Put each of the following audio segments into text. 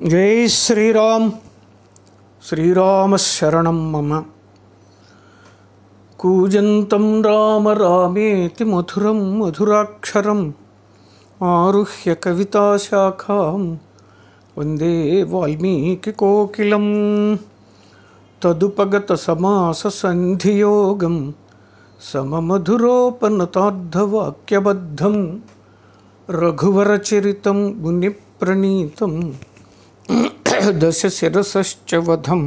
జై శ్రీరామ్ శ్రీరామశరణం మమ కూజంతం రామ రామేతి మధురం మధురాక్షరం ఆరుహ్య కవితాశాఖాం వందే వాల్మీకి కోకిలం తదుపగత సమాస సంధియోగం సమమధురోపనతార్థవాక్యబద్ధం రఘువరచరితం మునిప్రణీతం దశశిరసశ్చ వధం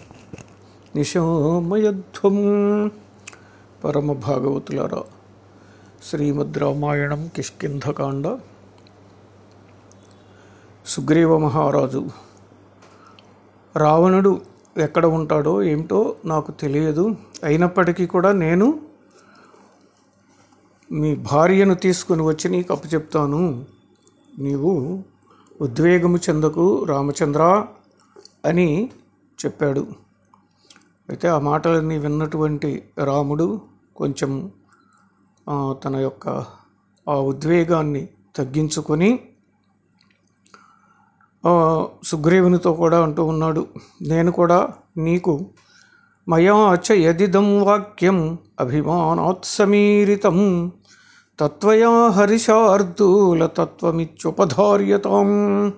నిశోమయధ్వం పరమ భాగవతులారా శ్రీమద్ రామాయణం కిష్కింధకాండ సుగ్రీవ మహారాజు రావణుడు ఎక్కడ ఉంటాడో ఏమిటో నాకు తెలియదు అయినప్పటికీ కూడా నేను మీ భార్యను తీసుకుని వచ్చి నీకు అప్పచెప్తాను నీవు ఉద్వేగము చెందకు రామచంద్ర అని చెప్పాడు అయితే ఆ మాటలన్నీ విన్నటువంటి రాముడు కొంచెం ఆ, తన యొక్క ఆ ఉద్వేగాన్ని తగ్గించుకొని ఆ, సుగ్రీవునితో కూడా అంటూ ఉన్నాడు నేను కూడా నీకు మయా చ యదిదం వాక్యం అభిమానాత్సమీరితం తత్వయా హరిషార్దూల తత్వమిత్యుపధార్యతాం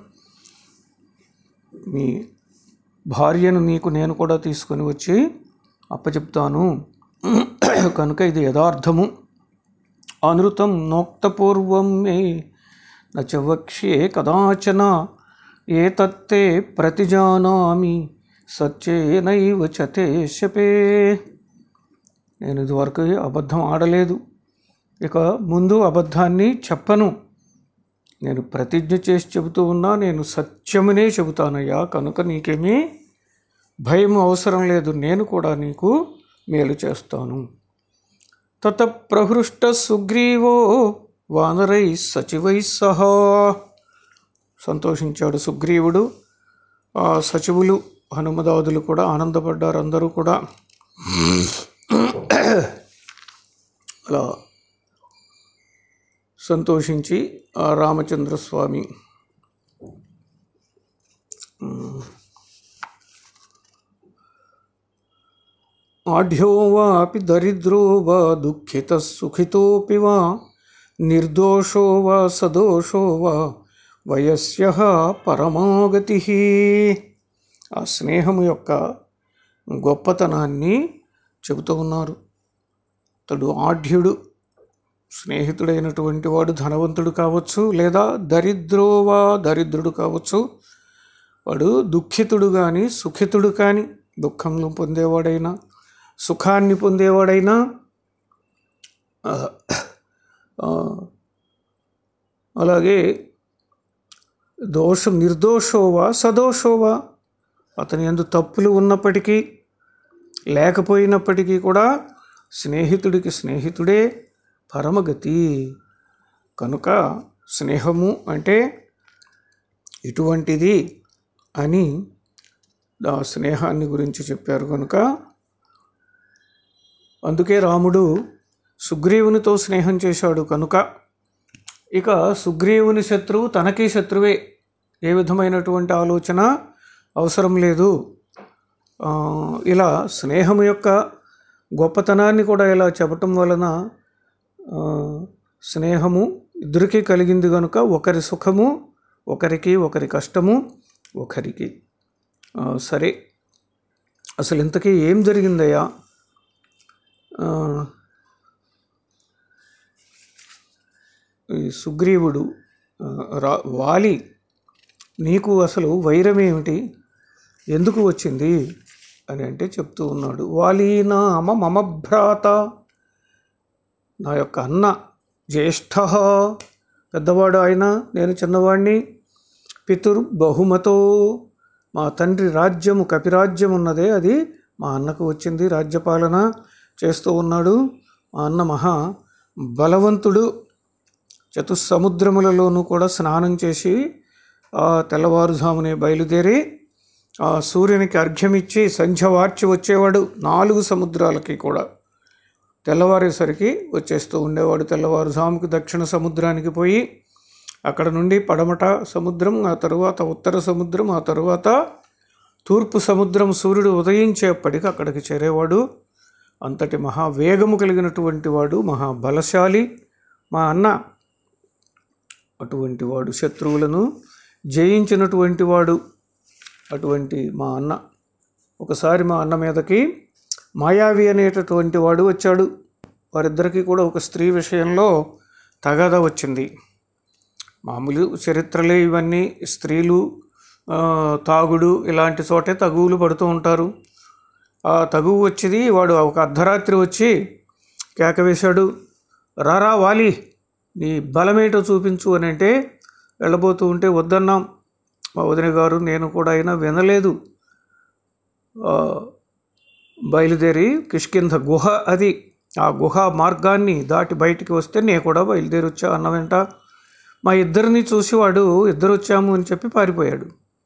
మీ భార్యను నీకు నేను కూడా తీసుకొని వచ్చి అప్పచెప్తాను కనుక ఇది యథార్థము అనృతం నోక్తపూర్వం మే నచ వక్ష్యే కదాచన ఏతత్తే ప్రతిజానామి సత్యేనైవ చతే శపే నేను ఇదివరకు అబద్ధం ఆడలేదు ఇక ముందు అబద్ధాన్ని చెప్పను నేను ప్రతిజ్ఞ చేసి చెబుతూ ఉన్నా నేను సత్యమునే చెబుతానయ్యా కనుక నీకేమీ భయం అవసరం లేదు నేను కూడా నీకు మేలు చేస్తాను తత ప్రహృష్ట సుగ్రీవో వానరై సచివై సహా సంతోషించాడు సుగ్రీవుడు ఆ సచివులు హనుమదాదులు కూడా ఆనందపడ్డారు అందరూ కూడా అలా సంతోషించి ఆ రామచంద్ర స్వామి ఆఢ్యో వాపి దరిద్రో వా దుఃఖిత సుఖితోపి వా నిర్దోషో వా సదోషో వా వయస్య పరమాగతి ఆ స్నేహము యొక్క గొప్పతనాన్ని చెబుతూ ఉన్నారు అతడు ఆఢ్యుడు స్నేహితుడైనటువంటి వాడు ధనవంతుడు కావచ్చు లేదా దరిద్రోవా దరిద్రుడు కావచ్చు వాడు దుఃఖితుడు కానీ సుఖితుడు కానీ దుఃఖంలో పొందేవాడైనా సుఖాన్ని పొందేవాడైనా ఆ, ఆ, అలాగే దోషం నిర్దోషోవా సదోషోవా అతని ఎందు తప్పులు ఉన్నప్పటికీ లేకపోయినప్పటికీ కూడా స్నేహితుడికి స్నేహితుడే పరమగతి కనుక స్నేహము అంటే ఇటువంటిది అని ఆ స్నేహాన్ని గురించి చెప్పారు కనుక అందుకే రాముడు సుగ్రీవునితో స్నేహం చేశాడు కనుక ఇక సుగ్రీవుని శత్రువు తనకి శత్రువే ఏ విధమైనటువంటి ఆలోచన అవసరం లేదు ఆ, ఇలా స్నేహం యొక్క గొప్పతనాన్ని కూడా ఇలా చెప్పటం వలన ఆ, స్నేహము ఇద్దరికీ కలిగింది కనుక ఒకరి సుఖము ఒకరికి ఒకరి కష్టము ఒకరికి ఆ, సరే అసలు ఇంతకీ ఏం జరిగిందయ్యా ఆ, ఈ సుగ్రీవుడు ఆ, రా వాలి నీకు అసలు వైరం ఏమిటి ఎందుకు వచ్చింది అని అంటే చెప్తూ ఉన్నాడు వాలీనామ మమ భ్రాత నా యొక్క అన్న జ్యేష్ఠ పెద్దవాడు ఆయన నేను చిన్నవాడిని పితుర్ బహుమతో మా తండ్రి రాజ్యము కపిరాజ్యం ఉన్నదే అది మా అన్నకు వచ్చింది రాజ్యపాలన చేస్తూ ఉన్నాడు మా అన్న మహా బలవంతుడు చతుస్సముద్రములలోనూ కూడా స్నానం చేసి ఆ తెల్లవారుజామునే బయలుదేరి ఆ సూర్యునికి అర్ఘ్యమిచ్చి సంధ్య వార్చి వచ్చేవాడు నాలుగు సముద్రాలకి కూడా తెల్లవారేసరికి వచ్చేస్తూ ఉండేవాడు తెల్లవారుజాముకు దక్షిణ సముద్రానికి పోయి అక్కడ నుండి పడమట సముద్రం ఆ తరువాత ఉత్తర సముద్రం ఆ తరువాత తూర్పు సముద్రం సూర్యుడు ఉదయించేప్పటికి అక్కడికి చేరేవాడు అంతటి మహావేగము కలిగినటువంటి వాడు మహాబలశాలి మా అన్న అటువంటి వాడు శత్రువులను జయించినటువంటి వాడు అటువంటి మా అన్న ఒకసారి మా అన్న మీదకి మాయావి అనేటటువంటి వాడు వచ్చాడు వారిద్దరికీ కూడా ఒక స్త్రీ విషయంలో తగాదా వచ్చింది మామూలు చరిత్రలే ఇవన్నీ స్త్రీలు ఆ, తాగుడు ఇలాంటి చోటే తగువులు పడుతూ ఉంటారు ఆ తగువు వచ్చింది వాడు ఒక అర్ధరాత్రి వచ్చి కేక వేశాడు రారా వాలి నీ బలమేటో చూపించు అని అంటే వెళ్ళబోతూ ఉంటే వద్దన్నాం మా వదిన గారు నేను కూడా అయినా వినలేదు ఆ, బయలుదేరి కిష్కింధ గుహ అది ఆ గుహ మార్గాన్ని దాటి బయటికి వస్తే నేను కూడా బయలుదేరి వచ్చా అన్న వెంట మా ఇద్దరిని చూసి వాడు ఇద్దరు వచ్చాము అని చెప్పి పారిపోయాడు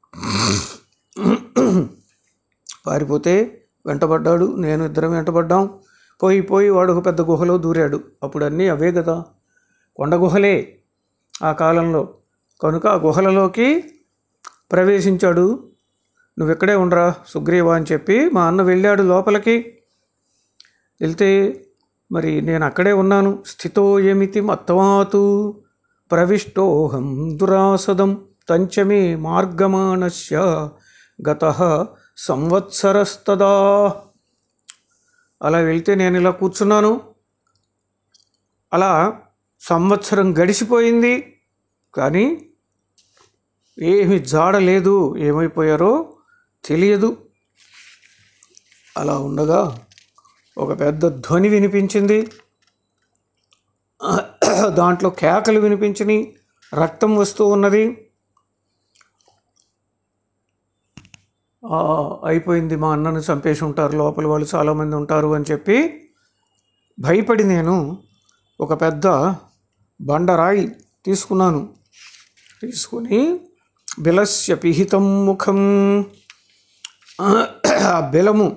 పారిపోతే వెంటబడ్డాడు నేను ఇద్దరం వెంటబడ్డాం పోయి పోయి వాడు ఒక పెద్ద గుహలో దూరాడు అప్పుడు అన్నీ అవే కదా కొండ గుహలే ఆ కాలంలో కనుక ఆ గుహలలోకి ప్రవేశించాడు నువ్వు ఇక్కడే ఉండరా సుగ్రీవా అని చెప్పి మా అన్న వెళ్ళాడు లోపలికి వెళ్తే మరి నేను అక్కడే ఉన్నాను స్థితో ఏమితి మత్తమాతు ప్రవిష్టోహం దురాసదం తంచమే మార్గమానస్య గత సంవత్సరస్తదా అలా వెళ్తే నేను ఇలా కూర్చున్నాను అలా సంవత్సరం గడిచిపోయింది కానీ ఏమి జాడ లేదు ఏమైపోయారో తెలియదు అలా ఉండగా ఒక పెద్ద ధ్వని వినిపించింది దాంట్లో కేకలు వినిపించినాయి రక్తం వస్తూ ఉన్నది ఆ, అయిపోయింది మా అన్నను చంపేసి ఉంటారు లోపల వాళ్ళు చాలామంది ఉంటారు అని చెప్పి భయపడి నేను ఒక పెద్ద బండరాయి తీసుకున్నాను తీసుకుని బిలస్య పిహితం ముఖం ఆ బిలము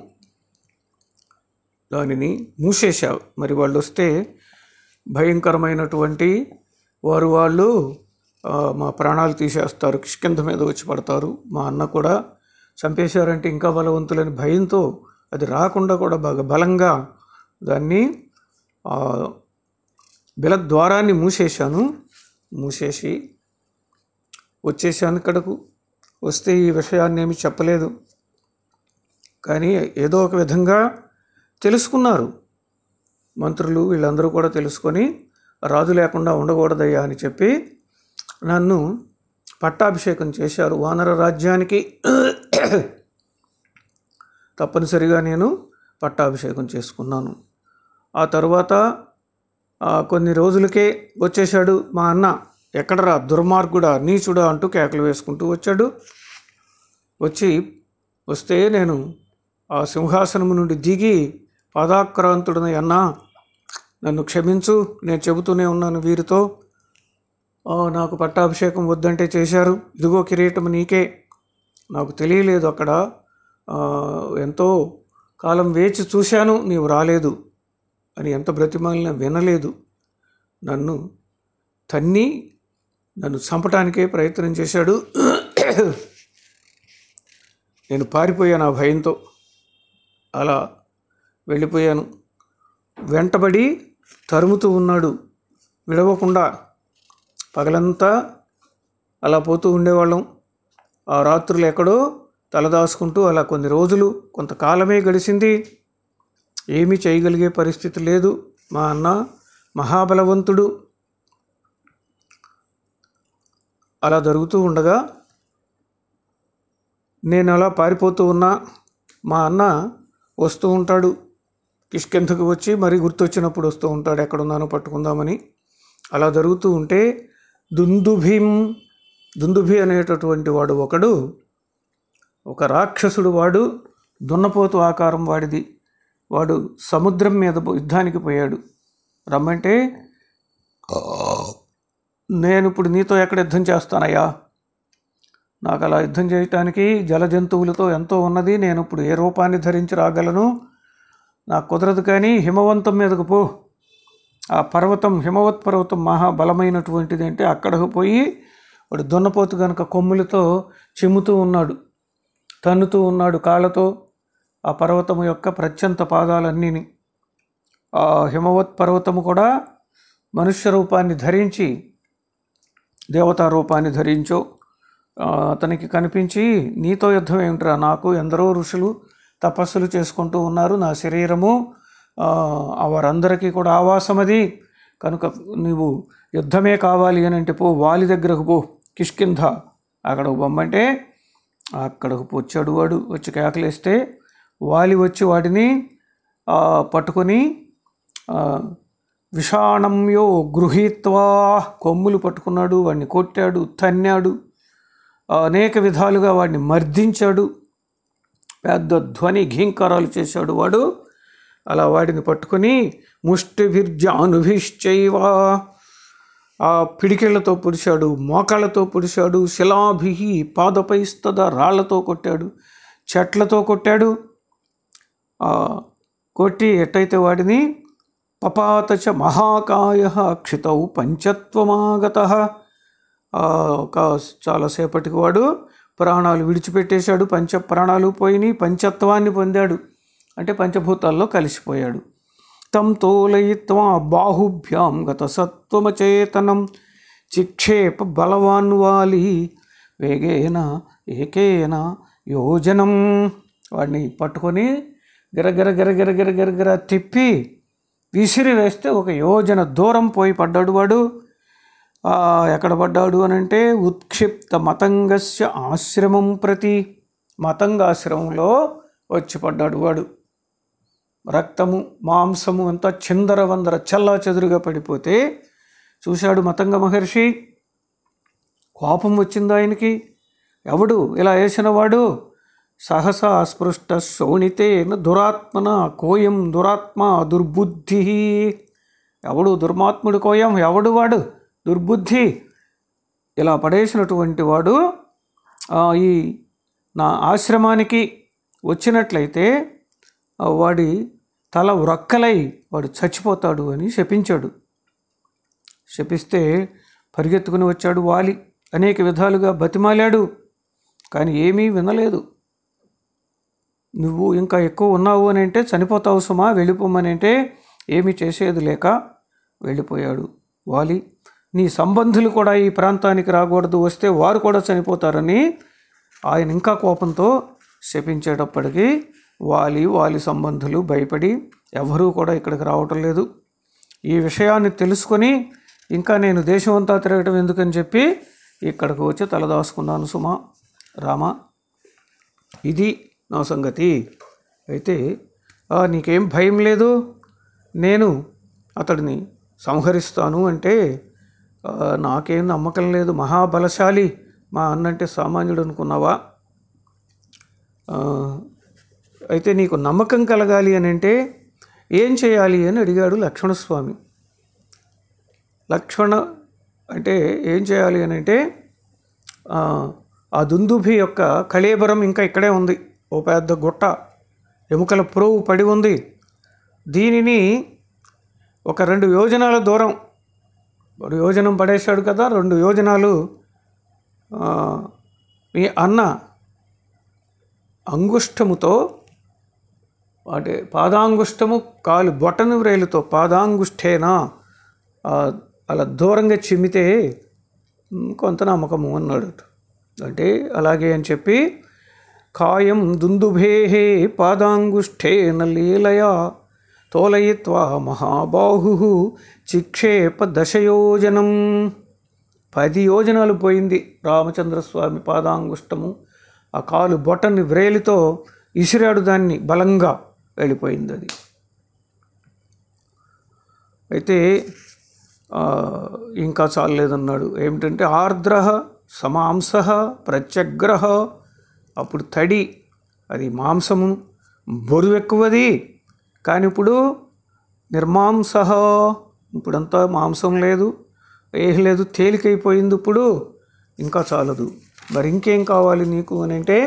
దానిని మూసేశావు మరి వాళ్ళు వస్తే భయంకరమైనటువంటి వారు వాళ్ళు ఆ, మా ప్రాణాలు తీసేస్తారు కిష్కింధ మీద వచ్చి పడతారు మా అన్న కూడా చంపేశారంటే ఇంకా బలవంతులని భయంతో అది రాకుండా కూడా బాగా బలంగా దాన్ని ఆ, బిల ద్వారాన్ని మూసేశాను మూసేసి వచ్చేసాను ఇక్కడకు వస్తే ఈ విషయాన్ని ఏమి చెప్పలేదు కానీ ఏదో ఒక విధంగా తెలుసుకున్నారు మంత్రులు వీళ్ళందరూ కూడా తెలుసుకొని రాజు లేకుండా ఉండకూడదయ్యా అని చెప్పి నన్ను పట్టాభిషేకం చేశారు వానర రాజ్యానికి తప్పనిసరిగా నేను పట్టాభిషేకం చేసుకున్నాను ఆ తర్వాత ఆ, కొన్ని రోజులకే వచ్చేశాడు మా అన్న ఎక్కడరా దుర్మార్గుడా నీచుడా అంటూ కేకలు వేసుకుంటూ వచ్చాడు వచ్చి వస్తే నేను ఆ సింహాసనం నుండి దిగి పాదాక్రాంతుడిని అన్నా నన్ను క్షమించు నేను చెబుతూనే ఉన్నాను వీరితో "ఆ, నాకు పట్టాభిషేకం వద్దంటే చేశారు ఇదిగో కిరీటం నీకే నాకు తెలియలేదు అక్కడ ఆ, ఎంతో కాలం వేచి చూశాను నీవు రాలేదు అని ఎంత బ్రతిమాలినా వినలేదు నన్ను తన్ని నన్ను చంపటానికే ప్రయత్నం చేశాడు నేను పారిపోయాను ఆ భయంతో అలా వెళ్ళిపోయాను వెంటబడి తరుముతూ ఉన్నాడు విడవకుండా పగలంతా అలా పోతూ ఉండేవాళ్ళం ఆ రాత్రులు ఎక్కడో తలదాచుకుంటూ అలా కొన్ని రోజులు కొంతకాలమే గడిచింది ఏమీ చేయగలిగే పరిస్థితి లేదు మా అన్న మహాబలవంతుడు అలా జరుగుతూ ఉండగా నేను అలా పారిపోతూ ఉన్నా మా అన్న వస్తూ ఉంటాడు కిష్కింధకు వచ్చి మరీ గుర్తొచ్చినప్పుడు వస్తూ ఉంటాడు ఎక్కడున్నానో పట్టుకుందామని అలా జరుగుతూ ఉంటే దుందుభిం దుందుభి అనేటటువంటి వాడు ఒకడు ఒక రాక్షసుడు వాడు దున్నపోతు ఆకారం వాడిది వాడు సముద్రం మీద పో- యుద్ధానికి పోయాడు రమ్మంటే నేను ఇప్పుడు నీతో ఎక్కడ యుద్ధం చేస్తానయ్యా నాకు అలా యుద్ధం చేయటానికి జల జంతువులతో ఎంతో ఉన్నది నేను ఇప్పుడు ఏ రూపాన్ని ధరించి రాగలను నాకు కుదరదు కానీ హిమవంతం మీదకు పో ఆ పర్వతం హిమవత్ పర్వతం మహాబలమైనటువంటిది అంటే అక్కడికి పోయి వాడు దున్నపోతు గనక కొమ్ములతో చిమ్ముతూ ఉన్నాడు తన్నుతూ ఉన్నాడు కాళ్ళతో ఆ పర్వతము యొక్క ప్రత్యంత పాదాలన్నీని ఆ హిమవత్ పర్వతము కూడా మనుష్య రూపాన్ని ధరించి దేవతా రూపాన్ని ధరించో ఆ, అతనికి కనిపించి నీతో యుద్ధం ఏమిట్రా నాకు ఎందరో ఋషులు తపస్సులు చేసుకుంటూ ఉన్నారు నా శరీరము ఆ, ఆ వారందరికీ కూడా ఆవాసం అది కనుక నువ్వు యుద్ధమే కావాలి అని అంటే పో వాలి దగ్గరకు పో కిష్కింధ అక్కడకు పొమ్మంటే అక్కడకు వచ్చాడు వాడు వచ్చి కేకలేస్తే వాలి వచ్చి వాడిని ఆ, పట్టుకొని ఆ, విషాణంయో గృహీత్వా కొమ్ములు పట్టుకున్నాడు వాడిని కొట్టాడు తన్నాడు అనేక విధాలుగా వాడిని మర్దించాడు పెద్ద ధ్వని ఘీంకారాలు చేశాడు వాడు అలా వాడిని పట్టుకొని ముష్టిభిర్జానుభిశ్చైవ ఆ పిడికిళ్లతో పొడిచాడు మోకాళ్ళతో పొడిచాడు శిలాభి పాదపైస్తద రాళ్లతో కొట్టాడు చెట్లతో కొట్టాడు ఆ, కొట్టి ఎట్టయితే వాడిని పపాతచ మహాకాయ క్షితౌ పంచత్వమాగత ఒక చాలాసేపటికి వాడు ప్రాణాలు విడిచిపెట్టేశాడు పంచ ప్రాణాలు పోయినాయి పంచత్వాన్ని పొందాడు అంటే పంచభూతాల్లో కలిసిపోయాడు తం తోలయిత్వా బాహుభ్యాం గత సత్వమచేతనం చిక్షేప బలవాన్ వాలి వేగేన ఏకేన యోజనం వాడిని పట్టుకొని గిరగిర గిరగిర గిరగిర గిర తిప్పి విసిరి వేస్తే ఒక యోజన దూరం పోయి పడ్డాడు వాడు ఆ, ఎక్కడ పడ్డాడు అని అంటే ఉత్క్షిప్త మతంగస్య ఆశ్రమం ప్రతి మతంగాశ్రమంలో వచ్చి పడ్డాడు వాడు రక్తము మాంసము అంతా చిందర వందర చల్లా చెదురుగా పడిపోతే చూశాడు మతంగ మహర్షి కోపం వచ్చింది ఆయనకి ఎవడు ఇలా వేసిన వాడు సహసా స్పృష్ట శోణితేన దురాత్మన కోయం దురాత్మ దుర్బుద్ధి ఎవడు దుర్మాత్ముడు కోయం ఎవడు వాడు దుర్బుద్ధి ఇలా పడేసినటువంటి వాడు ఆ, ఈ నా ఆశ్రమానికి వచ్చినట్లయితే ఆ, వాడి తల వ్రక్కలై వాడు చచ్చిపోతాడు అని శపించాడు శపిస్తే పరిగెత్తుకుని వచ్చాడు వాలి అనేక విధాలుగా బతిమాలాడు కానీ ఏమీ వినలేదు నువ్వు ఇంకా ఎక్కువ ఉన్నావు అని అంటే చనిపోతావు సుమా వెళ్ళిపోమని అంటే ఏమీ చేసేది లేక వెళ్ళిపోయాడు వాలి నీ సంబంధులు కూడా ఈ ప్రాంతానికి రాకూడదు వస్తే వారు కూడా చనిపోతారని ఆయన ఇంకా కోపంతో శపించేటప్పటికీ వాలి వాలి సంబంధులు భయపడి ఎవరూ కూడా ఇక్కడికి రావటం లేదు ఈ విషయాన్ని తెలుసుకొని ఇంకా నేను దేశం అంతా తిరగటం ఎందుకని చెప్పి ఇక్కడికి వచ్చి తలదాసుకున్నాను సుమా రామ ఇది నా సంగతి అయితే "ఆ, నీకేం భయం లేదు నేను అతడిని సంహరిస్తాను అంటే "ఆ, నాకేం నమ్మకం లేదు మహాబలశాలి మా అన్నంటే సామాన్యుడు అనుకున్నావా ఆ, అయితే నీకు నమ్మకం కలగాలి అని అంటే ఏం చేయాలి అని అడిగాడు లక్ష్మణస్వామి లక్ష్మణ అంటే ఏం చేయాలి అని అంటే ఆ, ఆ దుందుభి యొక్క కళేబరం ఇంకా ఇక్కడే ఉంది ఓ పెద్ద గుట్ట ఎముకల పురువు పడి ఉంది దీనిని ఒక రెండు యోజనాల దూరం వాడు యోజనం పడేశాడు కదా రెండు యోజనాలు ఆ, మీ అన్న అంగుష్టముతో అంటే పాదాంగుష్టము కాలు బొటను వ్రేలుతో పాదాంగుష్టేనా ఆ, అలా దూరంగా చిమ్మితే "ఉమ్, కొంత నమ్మకము అన్నాడు అంటే అలాగే అని చెప్పి కాయం దుందుభే పాదాంగుష్ఠేన లీలయా తోలయిత్వా మహాబాహు చిక్షేప దశయోజనం పది యోజనాలు పోయింది రామచంద్రస్వామి పాదాంగుష్టము ఆ కాలు బొటని వ్రేలితో ఇసిరాడు దాన్ని బలంగా వెళ్ళిపోయింది అది అయితే ఆ, ఇంకా చాలేదన్నాడు ఏమిటంటే ఆర్ద్ర సమాంస ప్రత్యగ్రహ అప్పుడు తడి అది మాంసము బరువు ఎక్కువది కానీ ఇప్పుడు నిర్మాంస ఇప్పుడంతా మాంసం లేదు ఏం లేదు తేలికైపోయింది ఇప్పుడు ఇంకా చాలదు మరి ఇంకేం కావాలి నీకు అని అంటే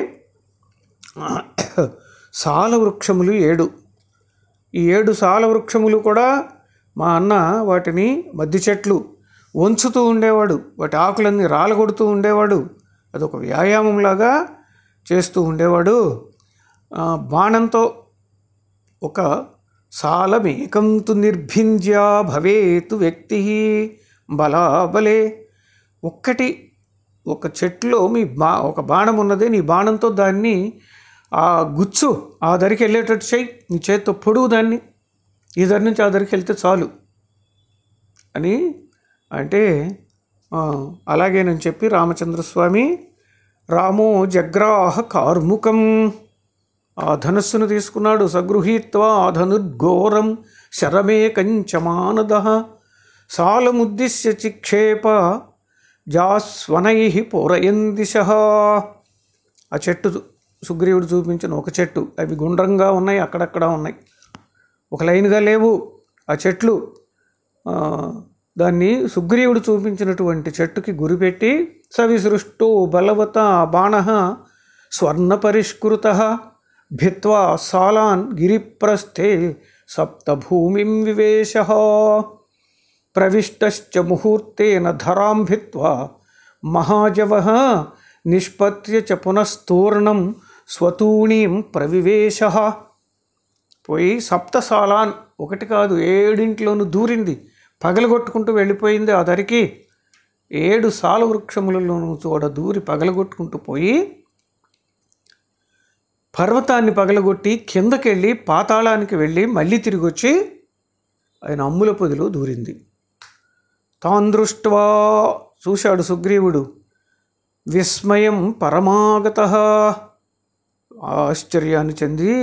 సాల వృక్షములు ఏడు ఈ ఏడు సాల వృక్షములు కూడా మా అన్న వాటిని మద్ది చెట్లు వంచుతూ ఉండేవాడు వాటి ఆకులన్నీ రాలగొడుతూ ఉండేవాడు అదొక వ్యాయామంలాగా చేస్తూ ఉండేవాడు ఆ, బాణంతో ఒక సాలమేకం తు నిర్భింజ్య భవేతు వ్యక్తి బలాబలే ఒక్కటి ఒక చెట్టులో మీ బా ఒక బాణం ఉన్నది నీ బాణంతో దాన్ని ఆ గుచ్చు ఆ దరికి వెళ్ళేటట్టు చెయ్యి నీ చేత్తో పొడువు దాన్ని ఈ దరి నుంచి ఆ దరికి వెళ్తే చాలు అని అంటే ఆ, అలాగేనని చెప్పి రామచంద్రస్వామి రామో జగ్రాహ కార్ముకం ఆ ధనుస్సును తీసుకున్నాడు సగృహీత్వా ధనుర్ఘోరం శరమే కంచమానద సాలముద్దిశ్య చిక్షేప జాస్వనై పూరయన్ దిశ ఆ చెట్టు సుగ్రీవుడు చూపించిన ఒక చెట్టు అవి గుండ్రంగా ఉన్నాయి అక్కడక్కడ ఉన్నాయి ఒక లైన్గా లేవు ఆ చెట్లు ఆ, దాన్ని సుగ్రీవుడు చూపించినటువంటి చెట్టుకి గురిపెట్టి సవిసృష్టో బలవత బాణ స్వర్ణ పరిష్కృత భిత్వా సాలాన్ గిరిప్రస్థే సప్తభూమిం వివేశ ప్రవిష్టశ్చ ముహూర్తేన ధరాం భిత్వా మహాజవ నిష్పత్య చ పునస్తూర్ణం స్వతూణీం ప్రవివేశ పోయి సప్తసాలాన్ ఒకటి కాదు ఏడింట్లోనూ దూరింది పగలగొట్టుకుంటూ వెళ్ళిపోయింది ఆ దరికి ఏడు సాల వృక్షములలోనూ చూడ దూరి పగలగొట్టుకుంటూ పోయి పర్వతాన్ని పగలగొట్టి కిందకెళ్ళి పాతాళానికి వెళ్ళి మళ్ళీ తిరిగి వచ్చి ఆయన అమ్ముల పొదిలో దూరింది తాన్ దృష్ట్వా చూశాడు సుగ్రీవుడు విస్మయం పరమాగత ఆశ్చర్యాన్ని చెంది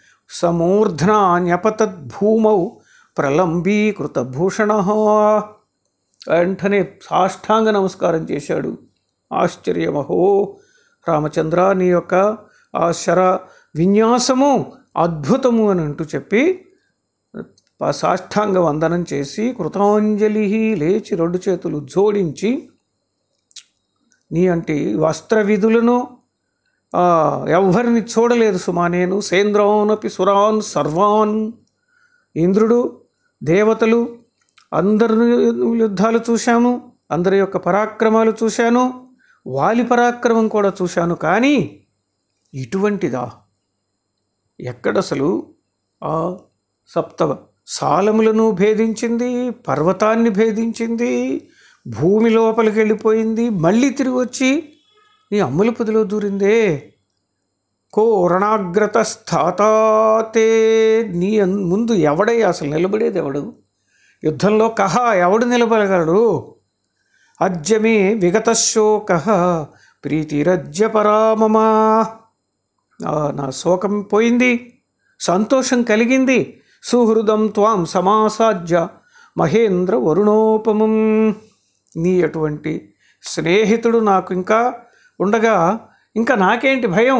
సమూర్ధ్నాన్యపతద్భూమౌ ప్రలంబీకృత భూషణ వెంటనే సాష్టాంగ నమస్కారం చేశాడు ఆశ్చర్యమహో రామచంద్ర నీ యొక్క ఆ శర విన్యాసము అద్భుతము అని అంటూ చెప్పి ఆ సాష్టాంగ వందనం చేసి కృతాంజలి లేచి రెండు చేతులు జోడించి నీ అంటే వస్త్ర విధులను ఆ, ఎవ్వరిని చూడలేదు సుమా నేను సేంద్రానపి సురాన్ సర్వాన్ ఇంద్రుడు దేవతలు అందరి యుద్ధాలు చూశాను అందరి యొక్క పరాక్రమాలు చూశాను వాలి పరాక్రమం కూడా చూశాను కానీ ఇటువంటిదా ఎక్కడసలు ఆ సప్త సాలములను భేదించింది పర్వతాన్ని భేదించింది భూమి లోపలికి వెళ్ళిపోయింది మళ్ళీ తిరిగి వచ్చి నీ అమ్ముల పొదిలో దూరిందే కోరణాగ్రత స్థాతాతే నీ అన్- ముందు ఎవడై అసలు నిలబడేది ఎవడు యుద్ధంలో కహ ఎవడు నిలబడగలడు అజ్యమే విగతశోక ప్రీతిరజ్య పరామమా ఆ, నా శోకం పోయింది సంతోషం కలిగింది సుహృదం త్వాం సమాసాధ్య మహేంద్ర వరుణోపమం నీ అటువంటి స్నేహితుడు నాకు ఇంకా ఉండగా ఇంకా నాకేంటి భయం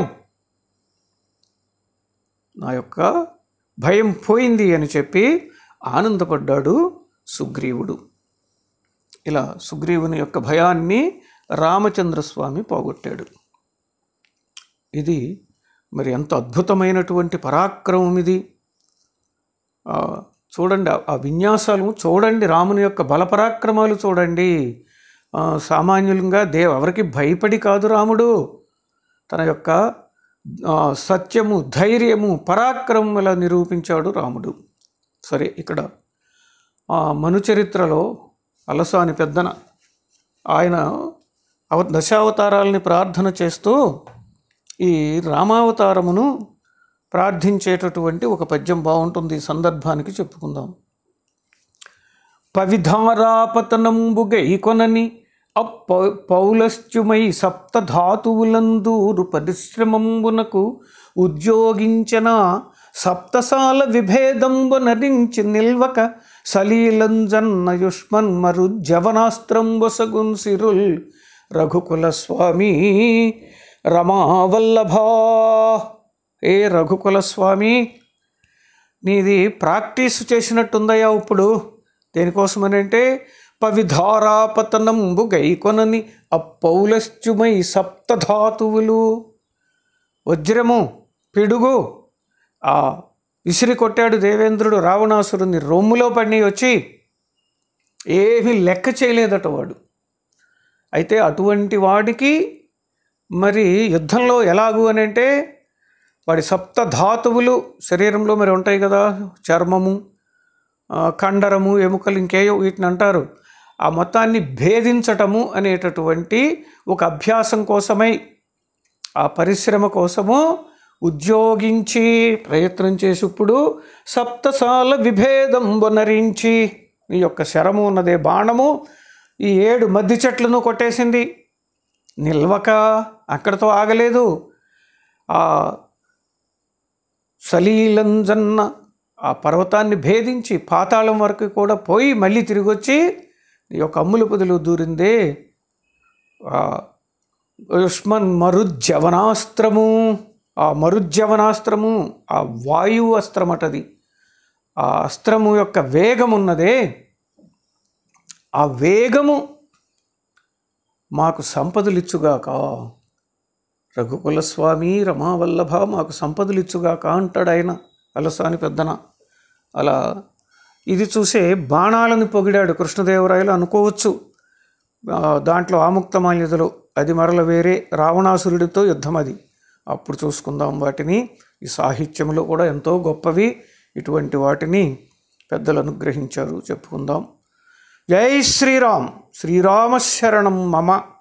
నా యొక్క భయం పోయింది అని చెప్పి ఆనందపడ్డాడు సుగ్రీవుడు ఇలా సుగ్రీవుని యొక్క భయాన్ని రామచంద్రస్వామి పోగొట్టాడు ఇది మరి ఎంత అద్భుతమైనటువంటి పరాక్రమం ఇది ఆ, చూడండి ఆ- ఆ విన్యాసాలు చూడండి రాముని యొక్క బలపరాక్రమాలు చూడండి ఆ, సామాన్యులంగా దేవ ఎవరికి భయపడి కాదు రాముడు తన యొక్క ఆ, సత్యము ధైర్యము పరాక్రమముల నిరూపించాడు రాముడు సరే ఇక్కడ ఆ మను చరిత్రలో అలసాని పెద్దన ఆయన అవ దశావతారాలని ప్రార్థన చేస్తూ ఈ రామావతారమును ప్రార్థించేటటువంటి ఒక పద్యం బాగుంటుంది ఈ సందర్భానికి చెప్పుకుందాం పవిధారాపతనంబుగైకొనని అప్ప పౌలశ్చుమై సప్తధాతువులందూరు పరిశ్రమంబునకు ఉద్యోగించిన సప్తసాల విభేదంబు నరించి నిల్వక సలీలంజన్న యుష్మన్ మరు జవనాస్త్రంబొసగున్ సిరుల్ రఘుకుల స్వామి రమావల్లభా ఏ రఘుకుల స్వామి నీది ప్రాక్టీస్ చేసినట్టుందయ్యా ఇప్పుడు దేనికోసమనంటే పవిధారాపతనంబు గైకొనని అప్పౌలశ్చుమై సప్తధాతువులు వజ్రము పిడుగు ఆ విసిరి కొట్టాడు దేవేంద్రుడు రావణాసురుని రొమ్ములో పడి వచ్చి ఏమీ లెక్క చేయలేదట వాడు అయితే అటువంటి వాడికి మరి యుద్ధంలో ఎలాగు అని అంటే వాడి సప్త ధాతువులు శరీరంలో మరి ఉంటాయి కదా చర్మము ఆ, కండరము ఎముకలు ఇంకేయో వీటిని అంటారు ఆ మొత్తాన్ని భేదించటము అనేటటువంటి ఒక అభ్యాసం కోసమై ఆ పరిశ్రమ కోసము ఉద్యోగించి ప్రయత్నం చేసిప్పుడు సప్తసాల విభేదం వనరించి ఈ యొక్క శరము ఉన్నదే బాణము ఈ ఏడు మద్ది చెట్లను కొట్టేసింది నిల్వక అక్కడితో ఆగలేదు ఆ సలీలంజన్న ఆ పర్వతాన్ని భేదించి పాతాళం వరకు కూడా పోయి మళ్ళీ తిరిగి వచ్చి ఈ యొక్క అమ్ముల పొదిలో దూరిందే ఆ యుష్మన్ మరుజ్జవనాస్త్రము ఆ మరుజ్జవనాస్త్రము ఆ వాయువు అస్త్రం అటది ఆ అస్త్రము యొక్క వేగం ఉన్నదే ఆ వేగము మాకు సంపదలిచ్చుగాక రఘుకుల స్వామి రమావల్లభ మాకు సంపదలిచ్చుగాక అంటాడు ఆయన అలసాని పెద్దన అలా ఇది చూసే బాణాలను పొగిడాడు కృష్ణదేవరాయలు అనుకోవచ్చు ఆ, దాంట్లో ఆముక్తమాల్యతలు అది మరల వేరే రావణాసురుడితో యుద్ధం అది అప్పుడు చూసుకుందాం వాటిని ఈ సాహిత్యంలో కూడా ఎంతో గొప్పవి ఇటువంటి వాటిని పెద్దలు అనుగ్రహించారు చెప్పుకుందాం జై శ్రీరామ్ శ్రీరామశరణం మమ